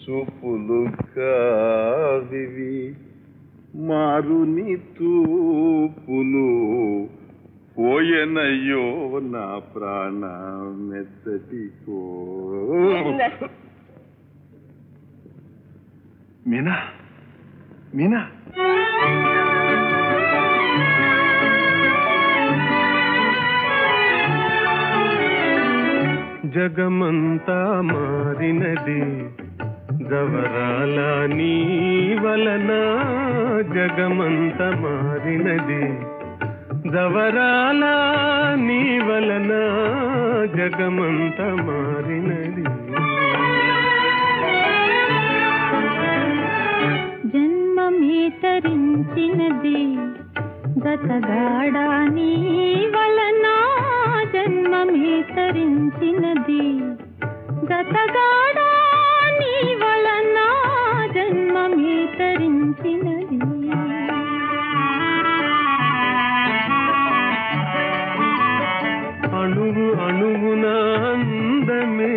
చూపులు కావివి మారుని తూపులు పోయనయ్యో నా ప్రాణ మెత్తటికో మీనా మీనా జగమంతా మారినది జవరాల నీ వలన జగమంత మారినది జవరాల నీ వలన జగమంత మారినది జన్మమే తరించినది గతగాడా నీ వలన జన్మమే తరించినది గతగాడా నీ వలన జన్మమే తరించినది అణువు అణువున అందమే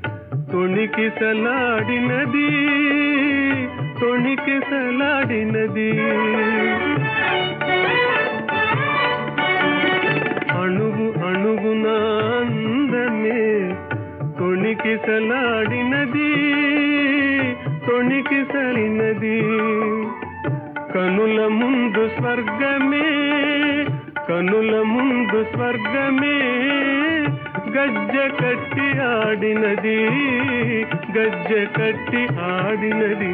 తొణికిసలాడినది తొణికిసలాడినది అణువు అణువున అందమే తొణికిసలాడినది తొణికిసలినది కనుల ముందు స్వర్గమే కనుల ముందు స్వర్గమే గజ్జె కట్టి ఆడినది గజ్జె కట్టి ఆడినది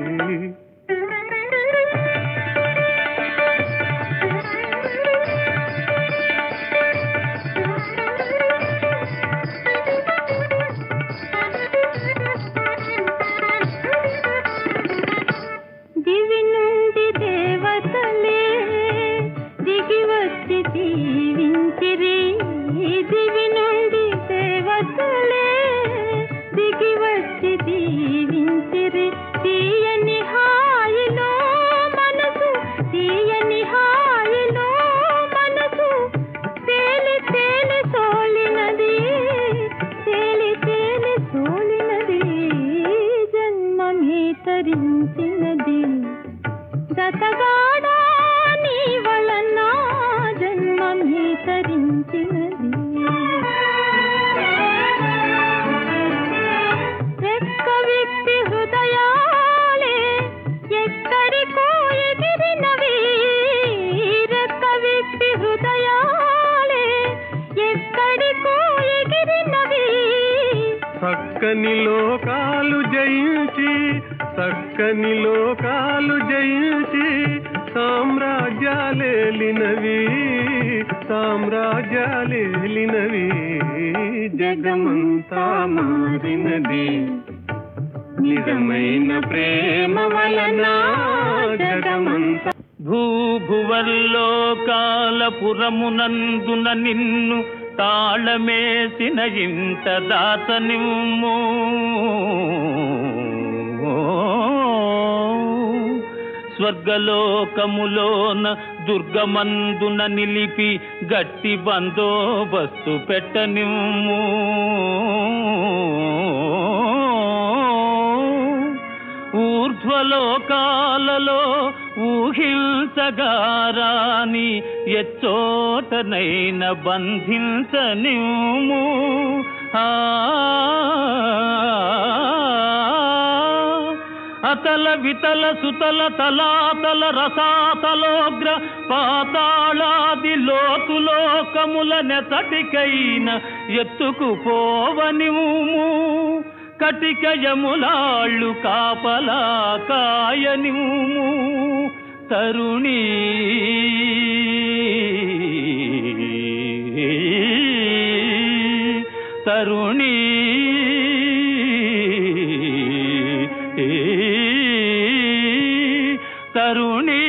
దివి నుండి దేవతలే దిగి వచ్చి దీవించిరి దివి నుండి దేవతలే దిగి వచ్చి దీవించిరి తీయని హాయిలో మనసు తీయని హాయిలో మనసు తేలి తేలి సోలినది తేలి తేలి సోలినది జన్మమే తరించినది గతగాడా నీ వలన జన్మమే తరించినది రెక్క విప్పి హృదయాలే ఎక్కడికో ఎగిరినవి రెక్క విప్పి హృదయాలే ఎక్కడికో ఎగిరినవి చక్కని లోకాలు జయించి చక్కని లోకాలు జయించి సామ్రాజ్యాలేలినవి సామ్రాజ్యాలేలినవి జగమంతా మారినది నిజమైన ప్రేమ వలన జగమంతా భూభువల్లోకాలపురమునందున నిన్ను తాళమేసిన ఇంత దాతనిమ్ము స్వర్గలోకములోన దుర్గమందున నిలిపి గట్టి బందోబస్తు పెట్టనిమ్ము ఊర్ధ్వలోకాలలో ఊహించగారాని ఎచ్చోటనైన బంధించనిమ్ము ఆ అతల వితల సుతల తలాతల రసాతలోగ్ర పాతాళాది లోతులోకముల నెతటికైన ఎత్తుకుపోవనిము కటికయములాళ్ళు కాపలా కాయనిము తరుణీ తరుణీ తరుణీ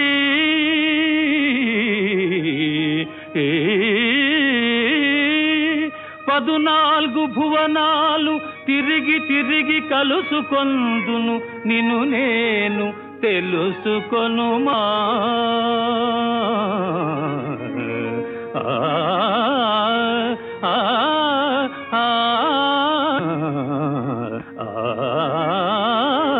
పదునాలుగు భువనాలు తిరిగి తిరిగి కలుసుకొందును నిన్ను నేను తెలుసుకొనుమా ఆ, ఆ, ఆ, ఆ, ఆ.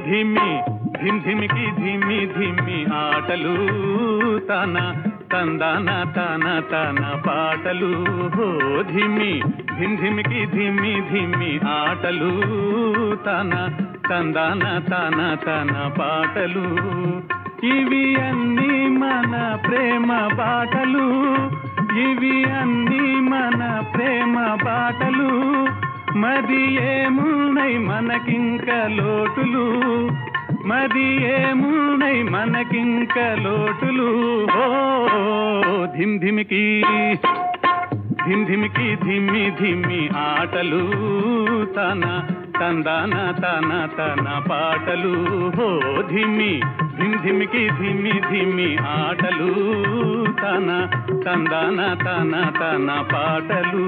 ధిమి ధిమ్ ధిమికి ధిమి ధిమి ఆటలు తన తందాన తన తన పాటలు హో ధిమి ధిమ్ ధిమికి ధిమి ధిమి ఆటలు తన తందాన తన తన పాటలు ఇవి అన్ని మన ప్రేమ బాటలు ఇవి అన్ని మన ప్రేమ బాటలు మది ఏమున్నై మనకింక లోటులు మది ఏమున్నై మనకింక లోటులు ఓ ధిమ్ ధిమికి ధిమ్ ధిమికి ధిమ్మి ధిమ్మి ఆటలు తన తందాన తన తన పాటలు హో ధిమ్మి ధిమ్ ధిమికి ధిమ్మి ధిమ్మి ఆటలు తన తందాన తన తన పాటలు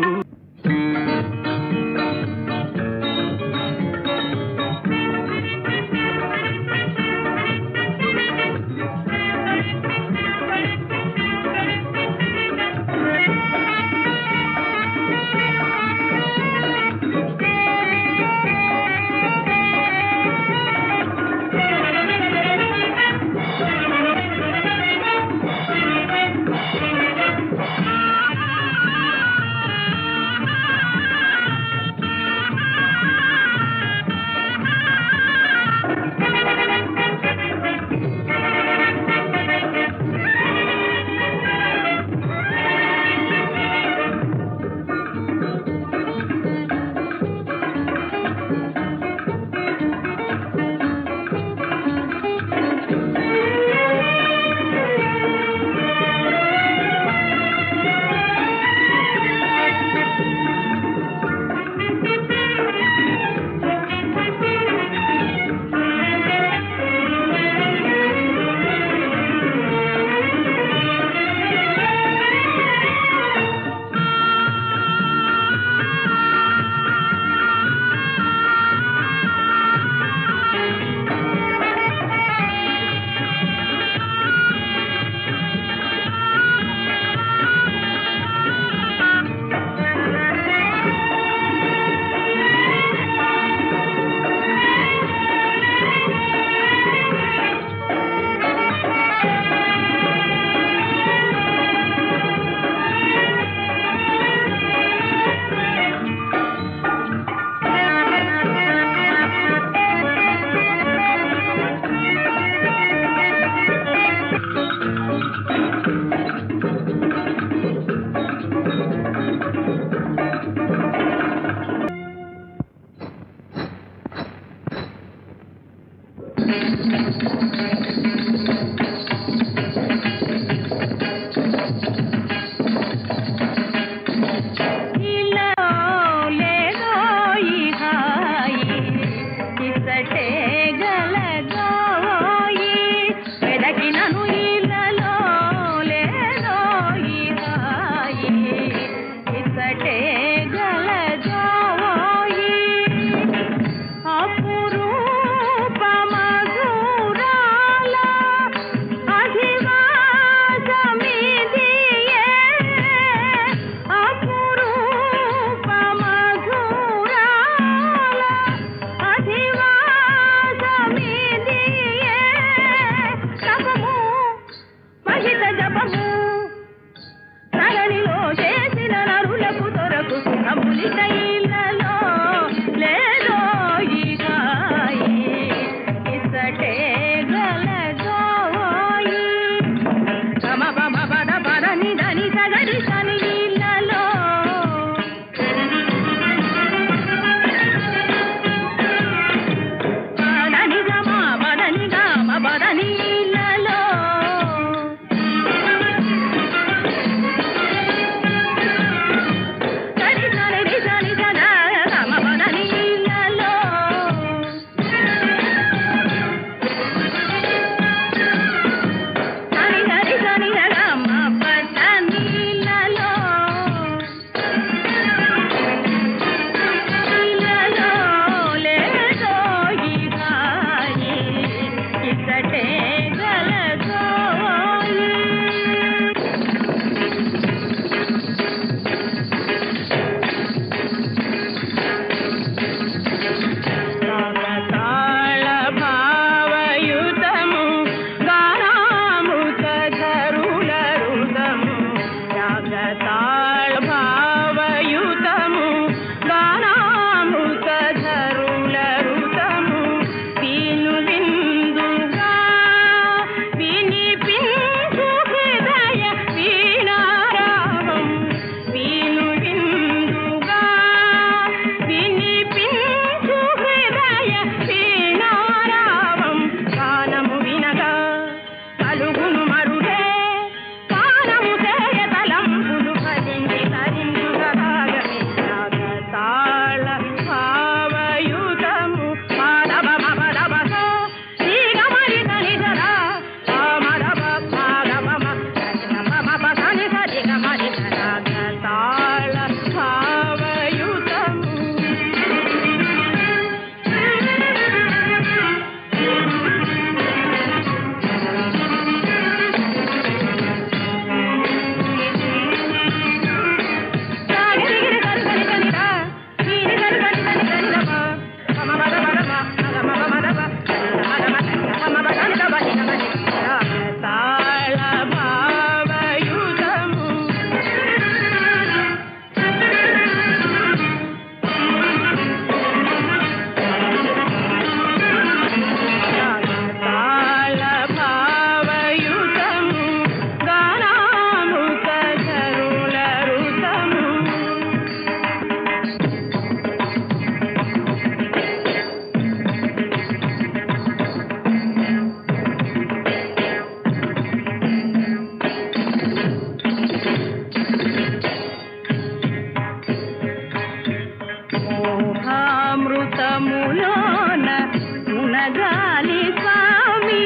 ఊహామృతములోన మునగాలి స్వామి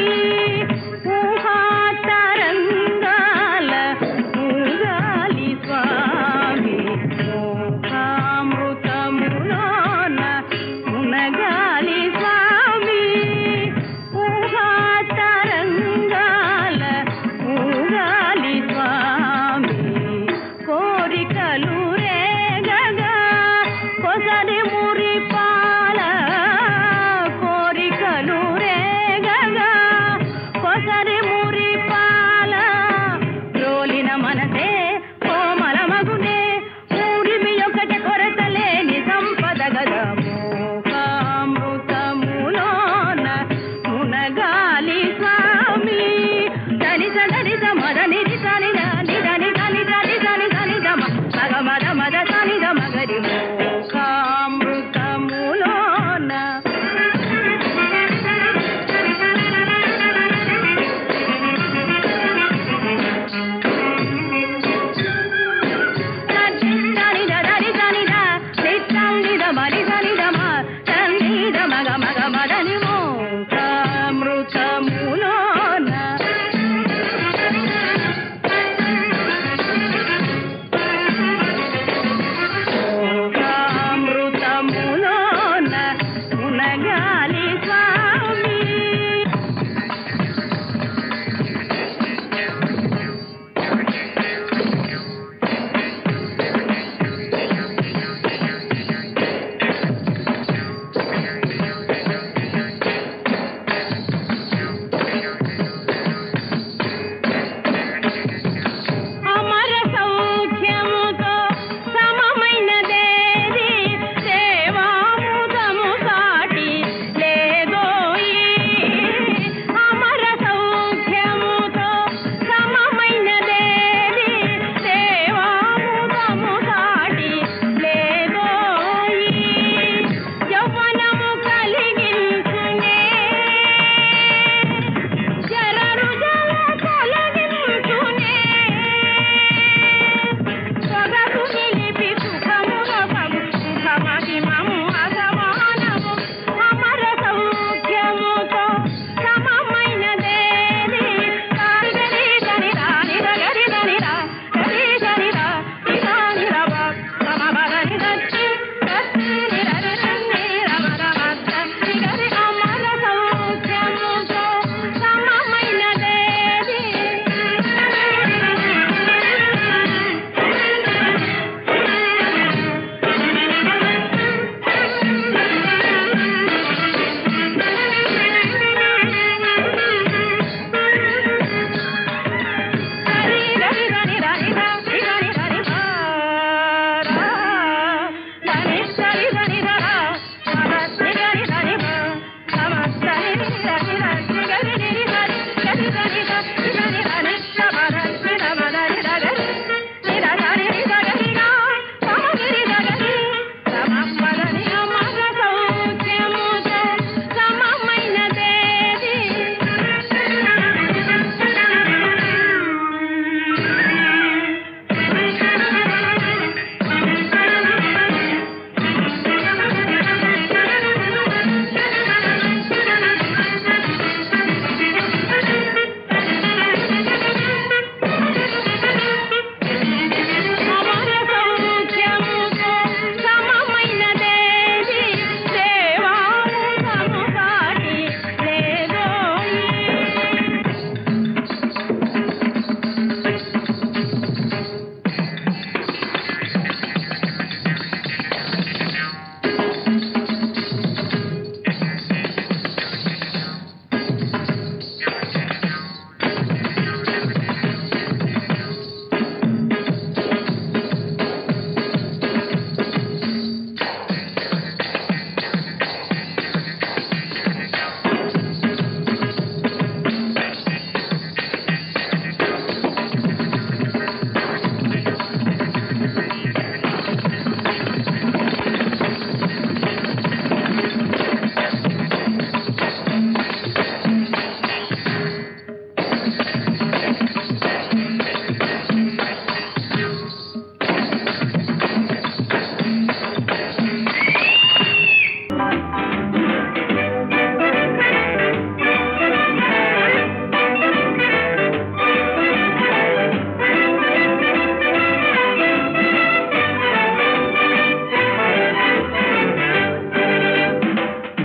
ఊహాతరంగాల ముగాలి స్వామి ఊహామృతములోన మునగాలి స్వామి ఊహాతరంగాల ముగాలి స్వామి కోరికలు రేగగా కొసరి మురిపాల కోరికలు రేగగా కొసరి మురిపాల రోలిన మనసే కోమల మగునే ఊరిమి ఒకటి కొరత లేని సంపద గద మోకామృత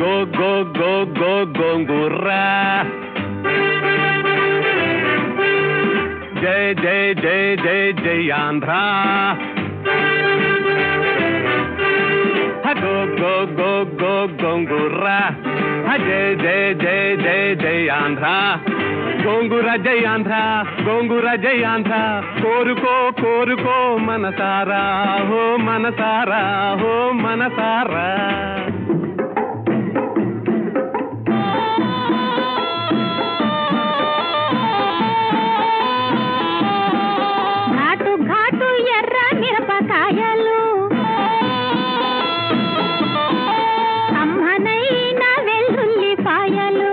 గో గో గో గో గోంగూర్రా జై జై జై జై జై ఆంధ్ర గో గో గో గో గోంగూర్రా జై జై జై జై జై ఆంధ్ర గోంగూర జై ఆంధ్ర గోంగూర జై ఆంధ్ర కోరుకో కోరుకో మనసారా హో మనసారా హో మనసారా ఘాటు ఘాటు ఎర్ర మిరపకాయలు కమ్మనైన వెల్లుల్లిపాయలు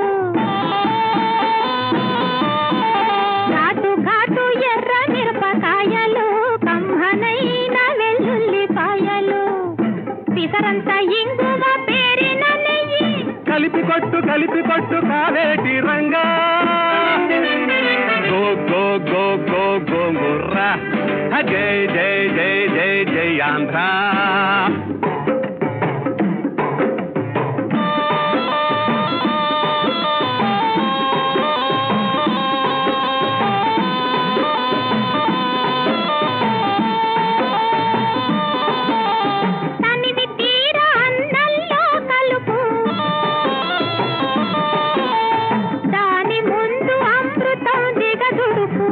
ఘాటు ఘాటు ఎర్ర మిరపకాయలు కమ్మనైన వెల్లుల్లిపాయలు పిసరంత ఇంగువ పేరిన నెయ్యి కలిపి కొట్టు కలిపి కొట్టు కావేటి రంగా గో గో గో గో గోంగూర్రా జై జై జై జై జై ఆంధ్ర తనివి తీర అన్నంలో కలుపు దాని ముందు అమృతం దిగదుడుకు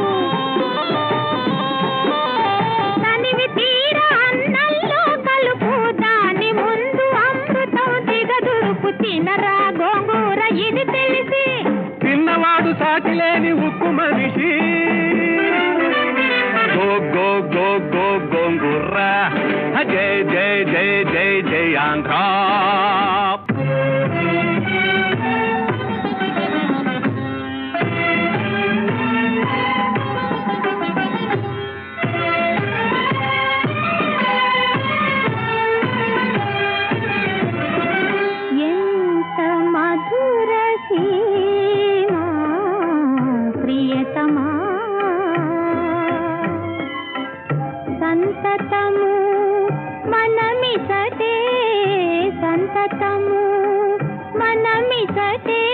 తనివి తీర అన్నంలో కలుపు దాని ముందు అమృతం దిగదుడుకు తినరా గోంగూర ఇది తెలిసి తిన్నవాడు సాటి లేని ఉక్కు మనిషి గో గో గో గో గోంగూర్రా జై జై జై జై జై ఆంధ్ర ఎంత మధుర సీమా ప్రియతమా సంతతము మనమిసటే సంతతము మనమిసటే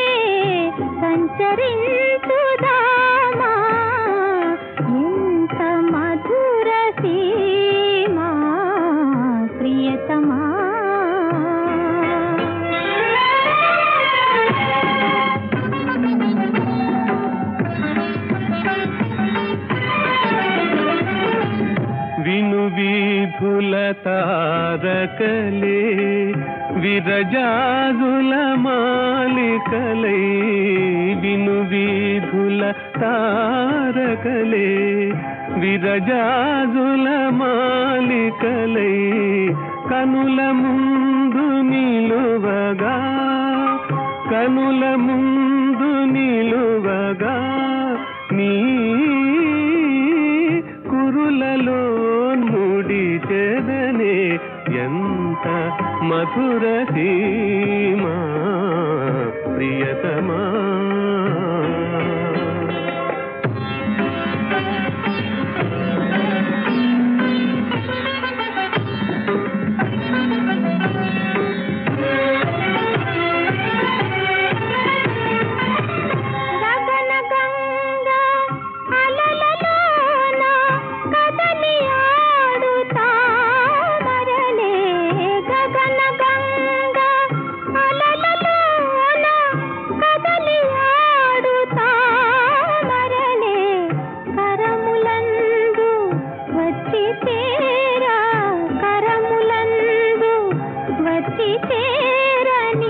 సంచరించుదామా ఎంత మధుర సీమా ప్రియతమా విను వీధుల తారకలే విరజాజుల మాలికలై విను వీధుల తారకలే విరజాజుల మాలికలై కనుల ముందు నిలువగా కనుల ముందు నిలువగా నీ కురులలో ముడి చెదనే ఎంత మధుర సీమా ప్రియతమా గగన గంగ అలలలోన కదలి ఆడుతా మరలే గగన గంగ అలలలోన కదలి ఆడుతా మరలే కరములందు వచ్చి తేరా కరములందు వచ్చి తేరని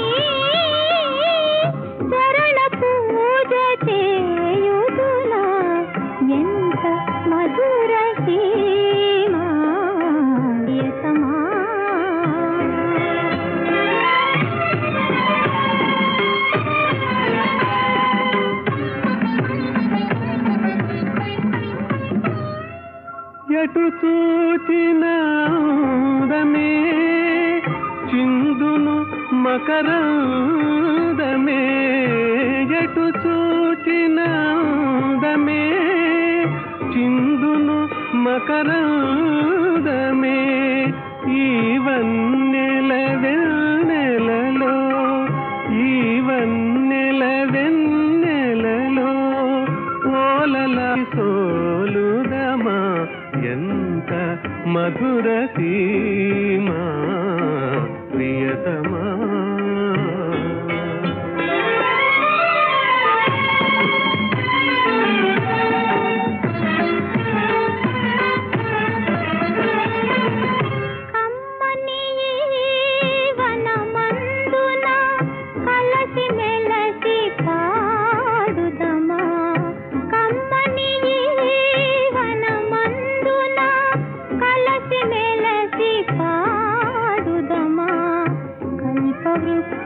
చరణ పూజ చేయుదునా ఎంత మధుర సీమా ప్రియతమా. ఎటు చూచిన అందమే చిందును మకరందమే ఎటు చూచిన అందమే చిందును మకరందమే ఈ వన్నెల వెన్నెలలో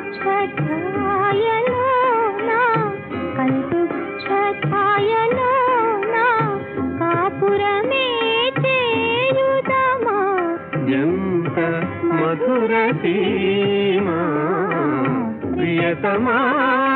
కల్పవృక్ష ఛాయలోన కల్పవృక్ష ఛాయలోన కాపురమే చేయుదమా ఎంత మధుర సీమా ప్రియతమా